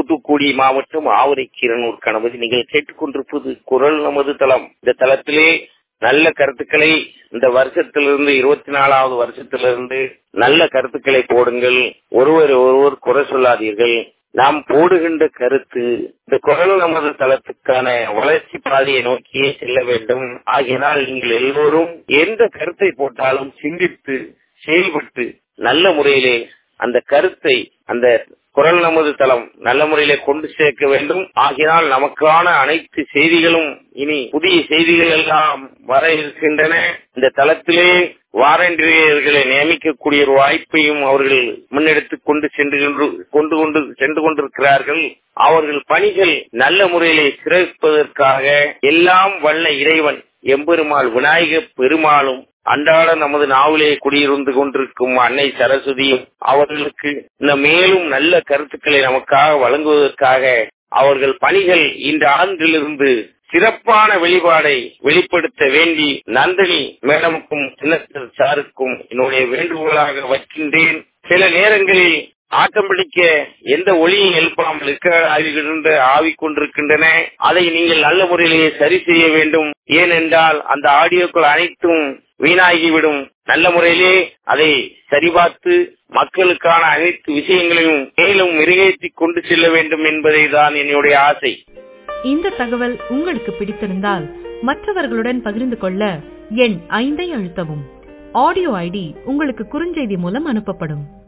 தூத்துக்குடி மாவட்டம் ஆவரைக்கீரனூர் கணபதி நீங்கள் கேட்டுக்கொண்டிருப்பது குரல் நமது தளம் இந்த தளத்திலே நல்ல கருத்துக்களை இந்த வருஷத்திலிருந்து இருபத்தி நாலாவது வருஷத்திலிருந்து நல்ல கருத்துக்களை போடுங்கள் ஒருவர் ஒருவர் குறை சொல்லாதீர்கள் நாம் போடுகின்ற கருத்து இந்த குரல் நமது தளத்துக்கான வளர்ச்சி பாதையை நோக்கியே செல்ல வேண்டும் ஆகியனால் நீங்கள் எல்லோரும் எந்த கருத்தை போட்டாலும் சிந்தித்து செயல்பட்டு நல்ல முறையிலே அந்த கருத்தை அந்த குரல் நமது தளம் நல்ல முறையிலே கொண்டு சேர்க்க வேண்டும் ஆகினால் நமக்கான அனைத்து செய்திகளும் இனி புதிய செய்திகள் எல்லாம் வர இருக்கின்றன இந்த தளத்திலே வாரண்டியர்களை நியமிக்கக்கூடிய ஒரு வாய்ப்பையும் அவர்கள் முன்னெடுத்து கொண்டு சென்று கொண்டு கொண்டு சென்று கொண்டிருக்கிறார்கள் அவர்கள் பணிகள் நல்ல முறையிலே சிறப்பதற்காக எல்லாம் வல்ல இறைவன் எம்பெருமாள் விநாயக பெருமாளும் அன்றாட நமது நாவிலே குடியிருந்து கொண்டிருக்கும் அன்னை சரஸ்வதியும் அவர்களுக்கு இந்த மேலும் நல்ல கருத்துக்களை நமக்காக வழங்குவதற்காக அவர்கள் பணிகள் இந்த ஆண்டிலிருந்து சிறப்பான வெளிப்பாடை வெளிப்படுத்த வேண்டி நந்தினி மேடமுக்கும் சின்னத்தர் சாருக்கும் என்னுடைய வேண்டுகோளாக வைக்கின்றேன் சில நேரங்களில் ஆட்டம் பிடிக்க எந்த ஒளியும் எழுப்பாமல் இருக்க ஆகிவிடுகின்ற ஆவி கொண்டிருக்கின்றன அதை நீங்கள் நல்ல முறையிலேயே சரி செய்ய வேண்டும் ஏனென்றால் அந்த ஆடியோக்கள் அனைத்தும் வீணாகிவிடும் நல்ல முறையிலே அதை சரிபார்த்து மக்களுக்கான அனைத்து விஷயங்களையும் மேலும் மெருகேற்றி கொண்டு செல்ல வேண்டும் என்பதை தான் என்னுடைய ஆசை இந்த தகவல் உங்களுக்கு பிடித்திருந்தால் மற்றவர்களுடன் பகிர்ந்து கொள்ள எண் ஐந்தை அழுத்தவும் ஆடியோ ஐடி உங்களுக்கு குறுஞ்செய்தி மூலம் அனுப்பப்படும்